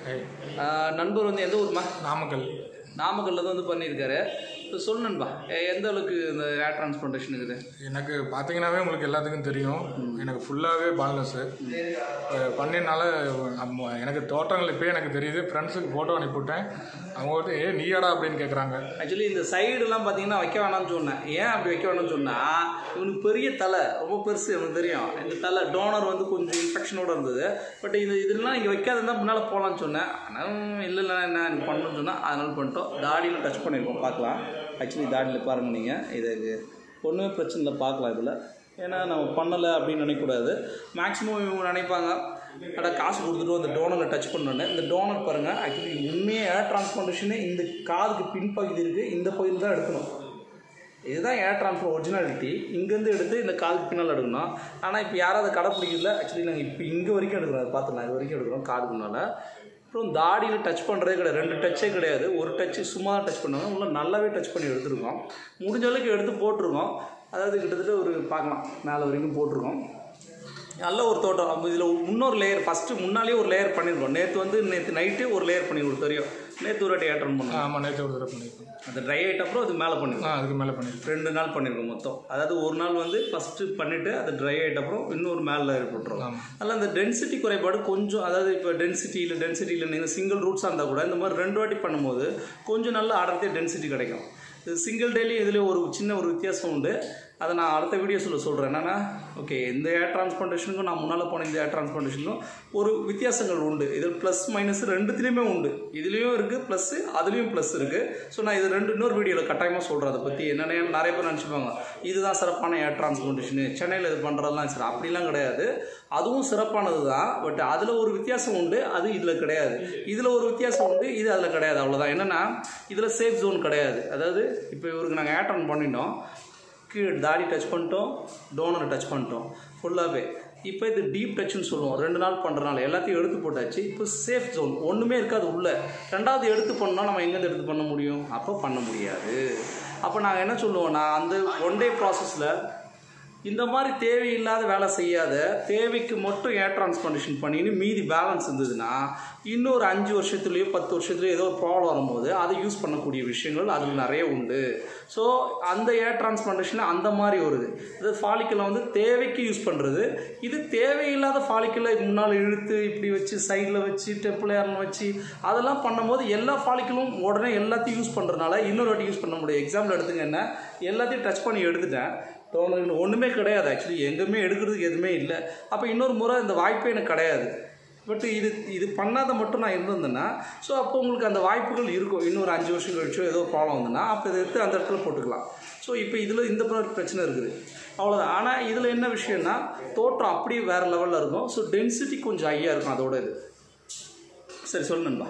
ஆஹ் நண்பர் வந்து எந்த ஊர்மா நாமக்கல் நாமக்கல்ல தான் வந்து பண்ணியிருக்காரு இப்போ சொல்லு நண்பா எ- எந்த அளவுக்கு இந்த ஏர் டிரான்ஸ்பிளான்டேஷன் இருக்குது எனக்கு பார்த்தீங்கன்னாவே உங்களுக்கு எல்லாத்துக்கும் தெரியும் எனக்கு ஃபுல்லாகவே பால்னஸ்ஸு பண்ணினால அம்ம- எனக்கு தோட்டங்கள் இப்போ எனக்கு தெரியுது ஃப்ரெண்ட்ஸுக்கு ஃபோட்டோ அனுப்பிவிட்டேன் அவங்க வந்து ஏ நீயாடா அப்படின்னு கேட்குறாங்க ஆக்சுவலி இந்த சைடுலாம் பார்த்தீங்கன்னா வைக்க வேணாம்னு சொன்னேன் ஏன் அப்படி வைக்க வேணாம்னு சொன்னால் இவனுக்கு பெரிய தலை ரொம்ப பெருசு எனக்கு தெரியும் இந்த தலை டோனர் வந்து கொஞ்சம் இன்ஃபெக்ஷனோட இருந்தது பட் இது இதெல்லாம் இங்கே வைக்காதுன்னா முன்னால் போகலான்னு சொன்னேன் ஆனால் இல்லை இல்லை என்ன எனக்கு பண்ணணும்னு சொன்னால் அதனால பண்ணிட்டோம் தாடியில் டச் பண்ணியிருக்கோம் பார்க்கலாம் ஆக்சுவலி தாடியில் பாருங்கள் நீங்கள் இதுக்கு ஒன்றுமே பிரச்சனை இல்லை பார்க்கலாம் இதில் ஏன்னா நம்ம பண்ணலை அப்படின்னு நினைக்கக்கூடாது மேக்ஸிமம் இவங்க நினைப்பாங்க அட காசு கொடுத்துட்டு அந்த டோனரை டச் பண்ணோன்னு இந்த டோனர் பாருங்கள் ஆக்சுவலி உண்மையாக ஏர் டிரான்ஸ்பிளான்டேஷனே இந்த காதுக்கு பின்பகுதி இருக்குது இந்த பகுதியில் தான் எடுக்கணும் இதுதான் ஏர் டிரான்ஸ்ஃபர் ஒரிஜினாலிட்டி இங்கேருந்து எடுத்து இந்த காலுக்கு பின்னால் எடுக்கணும் ஆனால் இப்போ யாரும் அதை கடைப்பிடிக்கல ஆக்சுவலி நாங்கள் இப்போ இங்கே வரைக்கும் எடுக்கிறோம் அதை பார்த்துக்கலாம் இது வரைக்கும் எடுக்கிறோம் காதுக்கு முன்னால் அப்புறம் தாடியில் டச் பண்ணுறதே கிடையாது ரெண்டு டச்சே கிடையாது ஒரு டச்சு சும்மா டச் பண்ணுவாங்க உள்ள நல்லாவே டச் பண்ணி எடுத்துருக்கோம் முடிஞ்ச அளவுக்கு எடுத்து போட்டிருக்கோம் அதாவது கிட்டத்தட்ட ஒரு பார்க்கலாம் மேலே வரைக்கும் போட்டிருக்கோம் நல்ல ஒரு தோட்டம் அப்போ இதில் இன்னொரு லேயர் ஃபஸ்ட்டு முன்னாலே ஒரு லேயர் பண்ணியிருக்கோம் நேற்று வந்து நேற்று நைட்டு ஒரு லேயர் பண்ணி கொடுத்து தெரியும் நேற்று ஒரு வாட்டி ஏற்றம் பண்ணோம் ஆமாம் நேற்று ஒரு தடவை பண்ணியிருக்கோம் அந்த ட்ரை ஆகிட்ட அப்புறம் அது மேலே பண்ணிருக்கோம் ஆ அதுக்கு மேலே பண்ணியிருக்கோம் ரெண்டு நாள் பண்ணியிருக்கோம் மொத்தம் அதாவது ஒரு நாள் வந்து ஃபஸ்ட்டு பண்ணிவிட்டு அது ட்ரை ஆகிட்ட அப்புறம் இன்னொரு மேலே லேயர் போட்டுருவோம் ஆமாம் அதில் அந்த டென்சிட்டி குறைபாடு கொஞ்சம் அதாவது இப்போ டென்சிட்டி இல்லை டென்சிட்டி இல்லை நீங்கள் சிங்கிள் ரூட்ஸாக இருந்தால் கூட இந்த மாதிரி ரெண்டு வாட்டி பண்ணும்போது கொஞ்சம் நல்ல அடர்த்தியாக டென்சிட்டி கிடைக்கும் இது சிங்கிள் டெய்லி இதில் ஒரு சின்ன ஒரு வித்தியாசம் உண்டு அதை நான் அடுத்த வீடியோஸில் சொல்கிறேன் என்னென்னா ஓகே இந்த ஏர் டிரான்ஸ்பிளான்டேஷனுக்கும் நான் முன்னால் போன இந்த ஏர் டிரான்ஸ்பிளான்டேஷனுக்கும் ஒரு வித்தியாசங்கள் உண்டு இதில் ப்ளஸ் மைனஸ் ரெண்டுத்துலேயுமே உண்டு இதுலேயும் இருக்குது ப்ளஸ்ஸு அதுலேயும் ப்ளஸ் இருக்குது ஸோ நான் இது ரெண்டு இன்னொரு வீடியோவில் கட்டாயமாக சொல்கிறேன் அதை பற்றி என்னென்ன நிறைய பேர் நினச்சிப்பாங்க இதுதான் சிறப்பான ஏர் டிரான்ஸ்பிளான்டேஷனு சென்னையில் இது பண்ணுறதெல்லாம் சரி அப்படிலாம் கிடையாது அதுவும் சிறப்பானது தான் பட் அதில் ஒரு வித்தியாசம் உண்டு அது இதில் கிடையாது இதில் ஒரு வித்தியாசம் உண்டு இது அதில் கிடையாது அவ்வளோதான் என்னென்னா இதில் சேஃப் ஜோன் கிடையாது அதாவது இப்போ இவருக்கு நாங்கள் ஏட்டன் பண்ணிட்டோம் கீழே தாடி டச் பண்ணிட்டோம் டோனரை டச் பண்ணிட்டோம் ஃபுல்லாகவே இப்போ இது டீப் டச்னு சொல்லுவோம் ரெண்டு நாள் பண்ணுறனால எல்லாத்தையும் எடுத்து போட்டாச்சு இப்போ சேஃப் ஜோன் ஒன்றுமே இருக்காது உள்ளே ரெண்டாவது எடுத்து பண்ணால் நம்ம எங்கேருந்து எடுத்து பண்ண முடியும் அப்போ பண்ண முடியாது அப்போ நாங்கள் என்ன சொல்லுவோம்னா அந்த ஒன் டே ப்ராசஸில் இந்த மாதிரி தேவையில்லாத வேலை செய்யாத தேவைக்கு மட்டும் ஏர் டிரான்ஸ்பிளான்டேஷன் பண்ணின்னு மீதி பேலன்ஸ் இருந்ததுன்னா இன்னொரு அஞ்சு வருஷத்துலேயோ பத்து வருஷத்துலேயோ ஏதோ ஒரு ப்ராப்ளம் வரும்போது அதை யூஸ் பண்ணக்கூடிய விஷயங்கள் அதில் நிறைய உண்டு ஸோ அந்த ஏர் டிரான்ஸ்பிளான்டேஷன் அந்த மாதிரி வருது அது ஃபாலிக்கலை வந்து தேவைக்கு யூஸ் பண்ணுறது இது தேவையில்லாத ஃபாலிக்கலை முன்னால் இழுத்து இப்படி வச்சு சைடில் வச்சு டெம்பிள் ஏர்னு வச்சு அதெல்லாம் பண்ணும்போது எல்லா ஃபாலிக்கலும் உடனே எல்லாத்தையும் யூஸ் பண்ணுறதுனால இன்னொரு வாட்டி யூஸ் பண்ண முடியும் எக்ஸாம்பிள் எடுத்துங்க என்ன எல்லாத்தையும் டச் பண்ணி எடுத்துட்டேன் தோணுது ஒன்றுமே கிடையாது ஆக்சுவலி எங்கேயுமே எடுக்கிறதுக்கு எதுவுமே இல்லை அப்போ இன்னொரு முறை இந்த வாய்ப்பே எனக்கு கிடையாது பட் இது இது பண்ணாத மட்டும் நான் இருந்திருந்தேன்னா ஸோ அப்போ உங்களுக்கு அந்த வாய்ப்புகள் இருக்கும் இன்னொரு அஞ்சு வருஷம் கழிச்சோ ஏதோ ப்ராப்ளம் வந்ததுன்னா அப்போ இதை எடுத்து அந்த இடத்துல போட்டுக்கலாம் ஸோ இப்போ இதில் இந்த மாதிரி பிரச்சனை இருக்குது அவ்வளோதான் ஆனால் இதில் என்ன விஷயம்னா தோற்றம் அப்படியே வேறு லெவலில் இருக்கும் ஸோ டென்சிட்டி கொஞ்சம் ஹையாக இருக்கும் அதோட இது சரி சொல்லு நண்பா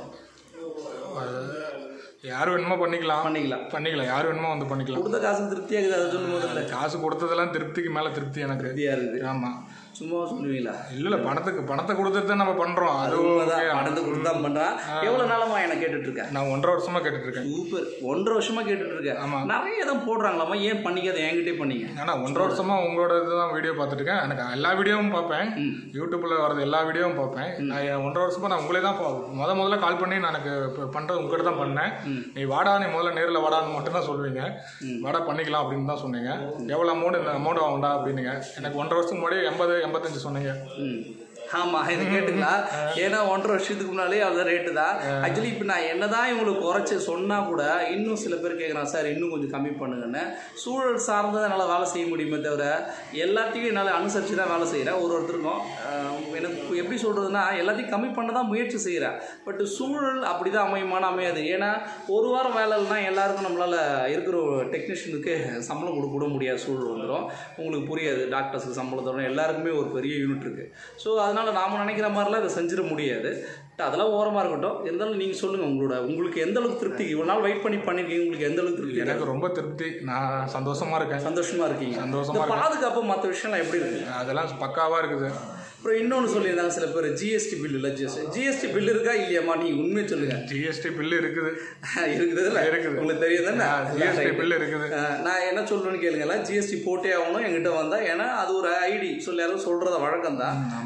யார் வேணுமோ பண்ணிக்கலாம் பண்ணிக்கலாம் பண்ணிக்கலாம் யார் வேணுமோ வந்து பண்ணிக்கலாம் கொடுத்த காசு திருப்தியாக இருக்குது அதை சொல்லும் போது இல்லை காசு கொடுத்ததெல்லாம் திருப்திக்கு மேலே திருப்தி எனக்கு திருப்தியாக இருக்குது ஆமாம் சும்மா சொல்லுவீங்களா இல்லை இல்லை பணத்துக்கு பணத்தை கொடுத்துட்டு நம்ம பண்ணுறோம் அது உண்மைதான் okay. பணத்தை கொடுத்து தான் பண்ணுறான் எவ்வளோ நாளமா என்ன கேட்டுட்டு இருக்கேன் நான் ஒன்றரை வருஷமா கேட்டுட்டு இருக்கேன் சூப்பர் ஒன்றரை வருஷமா கேட்டுட்டு இருக்கேன் ஆமா. நிறைய தான் போடுறாங்களாமா ஏன் பண்ணிக்காத என்கிட்டே பண்ணீங்க ஏன்னா ஒன்றரை வருஷமா உங்களோட இதுதான் வீடியோ பார்த்துட்டு இருக்கேன் எனக்கு எல்லா வீடியோவும் பார்ப்பேன் யூடியூப்ல வரது எல்லா வீடியோவும் பார்ப்பேன் நான் என் ஒன்றரை வருஷமா நான் உங்களே தான் பா- முத முதல்ல கால் பண்ணி நான் எனக்கு இப்போ பண்றது உங்ககிட்ட தான் பண்ணேன் நீ வாடா நீ முதல்ல நேரில் வாடான்னு மட்டும் தான் சொல்லுவீங்க வாடா பண்ணிக்கலாம் அப்படின்னு தான் சொன்னீங்க எவ்வளோ அமௌண்ட் இந்த அமௌண்ட் ஆகும்டா அப்படின்னீங்க எனக்கு ஒன்றரை வருஷத்துக்கு முன்னாடி எண்பது எண்பத்தஞ்சு சொன்னீங்க ம் ஆமாம் இது கேட்டுங்களா ஏன்னா ஒன்றரை வருஷத்துக்கு முன்னாலே அந்த ரேட்டு தான் ஆக்சுவலி இப்போ நான் என்னதான் இவங்களுக்கு குறைச்சி சொன்னால் கூட இன்னும் சில பேர் கேட்குறான் சார் இன்னும் கொஞ்சம் கம்மி பண்ணுங்கன்னு சூழல் சார்ந்ததை என்னால் வேலை செய்ய முடியுமே தவிர எல்லாத்தையும் என்னால் அனுசரித்து தான் வேலை செய்கிறேன் ஒரு ஒருத்தருக்கும் ஆஹ், எனக்கு எப்படி சொல்கிறதுனா எல்லாத்தையும் கம்மி பண்ண தான் முயற்சி செய்கிறேன் பட் சூழல் அப்படி தான் அமையுமான அமையாது ஏன்னா ஒரு வாரம் வேலை இல்லைனா எல்லாருக்கும் நம்மளால் இருக்கிற டெக்னீஷியனுக்கு சம்பளம் கொடுக்க கூட முடியாத சூழல் வந்துடும் உங்களுக்கு புரியாது டாக்டர்ஸுக்கு சம்பளம் தரணும் எல்லாருக்குமே ஒரு பெரிய யூனிட் இருக்குது ஸோ அதனால் நாம் நினைக்கிற மாதிரிலாம் இதை செஞ்சிட முடியாது But அதெல்லாம் ஓரமாக இருக்கட்டும் இருந்தாலும் நீங்கள் சொல்லுங்கள் உங்களோட உங்களுக்கு எந்த அளவுக்கு திருப்தி இவ்வளோ நாள் வெயிட் பண்ணி பண்ணியிருக்கீங்க உங்களுக்கு எந்த அளவுக்கு திருப்தி எனக்கு ரொம்ப திருப்தி நான் சந்தோஷமா இருக்கேன் சந்தோஷமாக இருக்கீங்க சந்தோஷமா இந்த பாதுகாப்பு மற்ற விஷயம்லாம் எப்படி இருக்குது அதெல்லாம் பக்காவா இருக்குது அப்புறம் இன்னொன்று சொல்லியிருந்தாங்க சில பேர் ஜிஎஸ்டி பில் இல்லை ஜிஎஸ்டி ஜிஎஸ்டி பில் இருக்கா இல்லையாம்மா நீங்கள் உண்மையை சொல்லுங்கள் ஜிஎஸ்டி பில்லு இருக்குது இருக்குதுல்ல இருக்குது. உங்களுக்கு தெரியும் தானே ஜிஎஸ்டி பில்லு இருக்குது அஹ் நான் என்ன சொல்றேன்னு கேளுங்களா ஜிஎஸ்டி போட்டே ஆகணும் என்கிட்ட வந்தா ஏன்னா அது ஒரு ஐடி சொல்லி யாரும் சொல்றத வழக்கம் தான்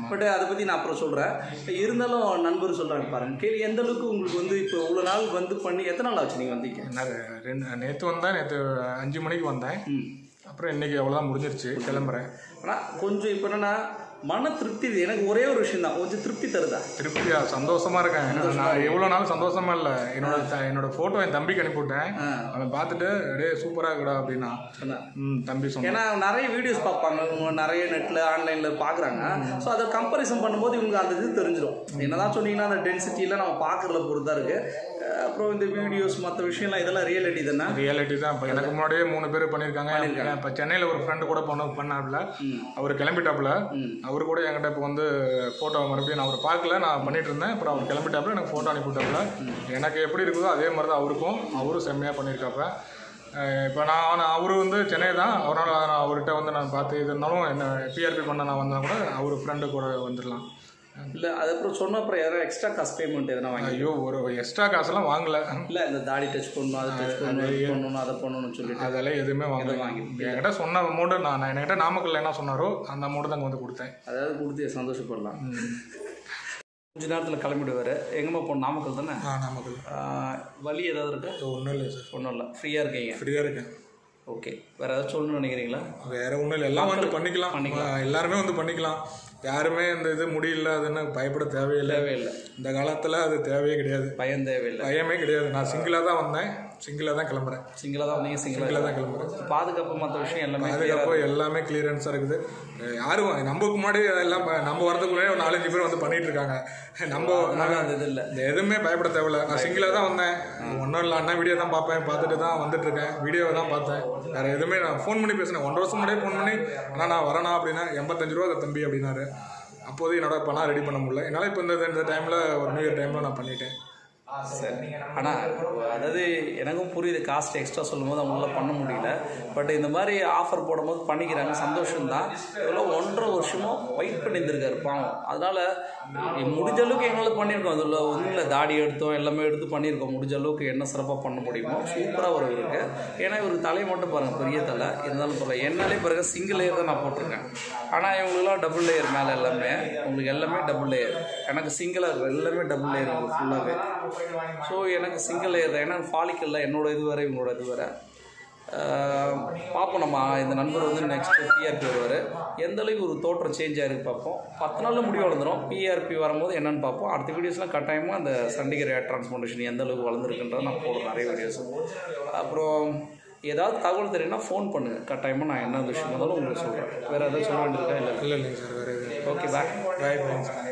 பட் அதை பற்றி நான் அப்புறம் சொல்கிறேன் இருந்தாலும் நண்பர் சொல்கிறாங்க பாருங்க கேள்வி எந்த அளவுக்கு உங்களுக்கு வந்து இப்போ இவ்வளோ நாள் வந்து பண்ணி எத்தனை நாள் ஆச்சு நீங்கள் வந்தீங்க நான் ரெண்டு நேற்று வந்தேன் நேற்று அஞ்சு மணிக்கு வந்தேன் ம் அப்புறம் இன்னைக்கு அவ்வளோதான் முடிஞ்சிருச்சு கிளம்புறேன் ஆனால் கொஞ்சம் இப்போ என்னன்னா மன திருப்தி இது. எனக்கு ஒரே ஒரு விஷயம் தான் கொஞ்சம் திருப்தி தருதா திருப்தியா சந்தோஷமா இருக்கேன் நான் எவ்வளோ நாள் சந்தோஷமா இல்லை என்னோட த- என்னோட ஃபோட்டோ என் தம்பிக்கு அனுப்பிவிட்டேன் ஆ. அவன் பார்த்துட்டு டே சூப்பராக இருக்குடா அப்படின்னா அதான். ம் தம்பி சொன்னான் ஏன்னா நிறைய வீடியோஸ் பார்ப்பாங்க இவங்க நிறைய நெட்டில் ஆன்லைனில் பார்க்குறாங்க ஸோ அதை கம்பேரிசன் பண்ணும்போது இவங்களுக்கு அந்த இது தெரிஞ்சிடும் என்னதான் சொன்னீங்கன்னா அந்த டென்சிட்டியில் நம்ம பார்க்குறத பொறுத்து தான் இருக்குது அப்புறம் இந்த வீடியோஸ் மற்ற விஷயம்லாம் இதெல்லாம் ரியாலிட்டி தானே ரியாலிட்டி தான் இப்போ எனக்கு முன்னாடியே மூணு பேர் பண்ணியிருக்காங்க இப்போ சென்னையில் ஒரு ஃப்ரெண்டு கூட பண்ண பண்ணாப்புல அவர் கிளம்பிட்டாப்புல அவர் கூட என்கிட்ட இப்போ வந்து ஃபோட்டோ மறுபடியும் நான் அவர் பார்க்கல நான் பண்ணிட்டு இருந்தேன் அப்புறம் அவர் கிளம்பிட்டாப்புல எனக்கு ஃபோட்டோ அனுப்பிவிட்டாப்புல எனக்கு எப்படி இருக்குதோ அதே மாதிரி தான் அவருக்கும் அவரும் செம்மையாக பண்ணியிருக்காப்ப இப்போ நான் அவரு வந்து சென்னை தான் அவரால் நான் அவர்கிட்ட வந்து நான் பார்த்து இது இருந்தாலும் என்ன பிஆர்பி பண்ண நான் வந்தா கூட அவர் ஃப்ரெண்டு கூட வந்துடலாம் இல்லை அதுக்கப்புறம் சொன்ன அப்புறம் யாரும் எக்ஸ்ட்ரா காசு பேமெண்ட் எதனா வாங்கி ஐயோ ஒரு எக்ஸ்ட்ரா காசுலாம் வாங்கல இல்லை இந்த தாடி டச் பண்ணணும் அதை டச் பண்ணணும் இது பண்ணணும் அதை பண்ணணும்னு சொல்லிட்டு அதெல்லாம் எதுவுமே வாங்கல என்கிட்ட சொன்ன அமௌண்ட்டு நான் நான் என்கிட்ட நாமக்கல்ல என்ன சொன்னாரோ அந்த அமௌண்ட்டு தான் வந்து கொடுத்தேன் அதாவது கொடுத்து சந்தோஷப்படலாம் கொஞ்ச நேரத்தில் கிளம்பிடுவார் எங்கேம்மா போகணும் நாமக்கல் தானே ஆ நாமக்கல் ஆஹ் வலி ஏதாவது இருக்கா ஒன்றும் இல்லை சார் ஒன்றும் இல்லை ஃப்ரீயாக இருக்கீங்க ஃப்ரீயாக இருக்கேன் ஓகே வேறு ஏதாவது சொல்லணும்னு நினைக்கிறீங்களா வேற ஒன்றும் இல்லை எல்லாம் வந்து பண்ணிக்கலாம் ஆ, எல்லாருமே வந்து பண்ணிக்கலாம் யாருமே இந்த இது முடியல அதுன்னு பயப்பட தேவையில்லை தேவையில்லை இந்த காலத்தில் அது தேவையே கிடையாது பயம் தேவையில்லை பயமே கிடையாது நான் சிங்கிளாக தான் வந்தேன் சிங்கிளாக தான் கிளம்புறேன் சிங்கிளாக தான் வந்தீங்க சிங்கிளாக சிங்கிளாக தான் கிளம்புறேன் பாதுகாப்பு மற்ற விஷயம் எல்லாமே அதுக்கப்புறம் எல்லாமே கிளியரன்ஸாக இருக்குது அஹ் யாரும் நமக்கு முன்னாடி எல்லாம் ப- நம்ம வரதுக்குள்ளே ஒரு நாலஞ்சு பேர் வந்து பண்ணிட்டு இருக்காங்க நம்ம அதனால அந்த இது இல்லை இந்த எதுவுமே பயப்பட தேவையில்ல நான் சிங்கிளாக தான் வந்தேன் ஒன்றும் இல்லை அண்ணா வீடியோ தான் பார்ப்பேன் பார்த்துட்டு தான் வந்துட்டு இருக்கேன் வீடியோவை தான் பார்த்தேன் வேற எதுவுமே நான் ஃபோன் பண்ணி பேசினேன் ஒன்றரை வருஷம் முன்னாடியே ஃபோன் பண்ணி அண்ணா நான் வரேனா அப்படின்னா எண்பத்தஞ்சு ரூபா தம்பி அப்படின்னாரு அப்போதைக்கு என்னோட பணம் ரெடி பண்ண முடியல என்னால் இப்போ இந்த இந்த டைமில் ஒரு நியூ இயர் டைமில் நான் பண்ணிட்டேன் சரி ஆனால் அதாவது எனக்கும் புரியுது காஸ்ட் எக்ஸ்ட்ரா சொல்லும்போது அவங்களால பண்ண முடியல பட் இந்த மாதிரி ஆஃபர் போடும்போது பண்ணிக்கிறாங்க சந்தோஷம்தான் இவ்வளோ ஒன்றரை வருஷமும் வெயிட் பண்ணியிருந்திருக்காரு பாவம் அதனால் முடிஞ்ச அளவுக்கு எங்களால் பண்ணியிருக்கோம் அதில் ஒன்றும் இல்லை தாடி எடுத்தோம் எல்லாமே எடுத்து பண்ணியிருக்கோம் முடிஞ்ச அளவுக்கு என்ன சிறப்பாக பண்ண முடியுமோ சூப்பராக வரும் இவருக்கு ஏன்னா இவருக்கு தலையை மட்டும் பாருங்கள் பெரிய தலை இருந்தாலும் பரவாயில்ல என்னாலே பிறகு சிங்கிள் லேயர் தான் நான் போட்டிருக்கேன் ஆனால் இவங்களுக்குலாம் டபுள் லேயர் மேலே எல்லாமே உங்களுக்கு எல்லாமே டபுள் லேயர் எனக்கு சிங்கிளாக இருக்கும் எல்லாமே டபுள் லேயர் உங்களுக்கு ஃபுல்லாகவே ஸோ எனக்கு சிங்கிள் லேயர் தான் ஏன்னா ஃபாலிக்கல்ல என்னோட இது வேறு இவங்களோட இது வேறு பார்ப்போம் நம்ம இந்த நண்பர் வந்து நெக்ஸ்ட் பிஆர்பி வருவார் எந்த அளவுக்கு ஒரு தோற்றம் சேஞ்ச் ஆயிருக்கு பார்ப்போம் பத்து நாளில் முடிவு வளர்ந்துடும் பிஆர்பி வரும்போது என்னன்னு பார்ப்போம் அடுத்த வீடியோஸ்லாம் கட்டாயமாக அந்த சண்டிகர் ஏர் டிரான்ஸ்போர்ட்டேஷன் எந்த அளவுக்கு வளர்ந்துருக்குன்றத நான் போடுறேன் நிறைய வீடியோஸ் அப்புறம் ஏதாவது தகவல் தெரியும்னா ஃபோன் பண்ணுங்கள் கட்டாயமாக நான் என்ன விஷயம் இருந்தாலும் உங்களுக்கு சொல்கிறேன் வேறு ஏதாவது சொல்ல வேண்டியிருக்கா இல்லை இல்லை இல்லைங்க சார் வேறு எதுவும் ஓகே பாய் பாய் பாய் சார்